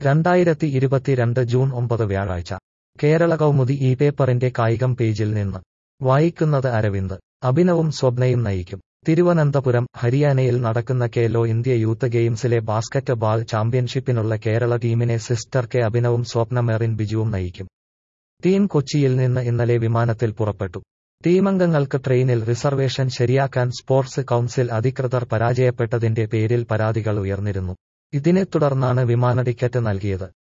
രണ്ടായിരത്തി ഇരുപത്തിരണ്ട് ജൂൺ ഒമ്പത് വ്യാഴാഴ്ച കേരള കൗമുദി ഈ പേപ്പറിന്റെ കായികം പേജിൽ നിന്ന് വായിക്കുന്നത് അരവിന്ദ് അഭിനവും സ്വപ്നയും നയിക്കും തിരുവനന്തപുരം ഹരിയാനയിൽ നടക്കുന്ന കേലോ ഇന്ത്യ യൂത്ത് ഗെയിംസിലെ ബാസ്കറ്റ് ബാൾ ചാമ്പ്യൻഷിപ്പിനുള്ള കേരള ടീമിനെ സിസ്റ്റർ കെ അഭിനവും സ്വപ്ന മെറിൻ ബിജുവും നയിക്കും ടീം കൊച്ചിയിൽ നിന്ന് ഇന്നലെ വിമാനത്തിൽ പുറപ്പെട്ടു ടീമംഗങ്ങൾക്ക് ട്രെയിനിൽ റിസർവേഷൻ ശരിയാക്കാൻ സ്പോർട്സ് കൗൺസിൽ അധികൃതർ പരാജയപ്പെട്ടതിന്റെ പേരിൽ പരാതികൾ ഉയർന്നിരുന്നു ഇതിനെ തുടർന്നാണ് വിമാന ടിക്കറ്റ് നൽകിയത്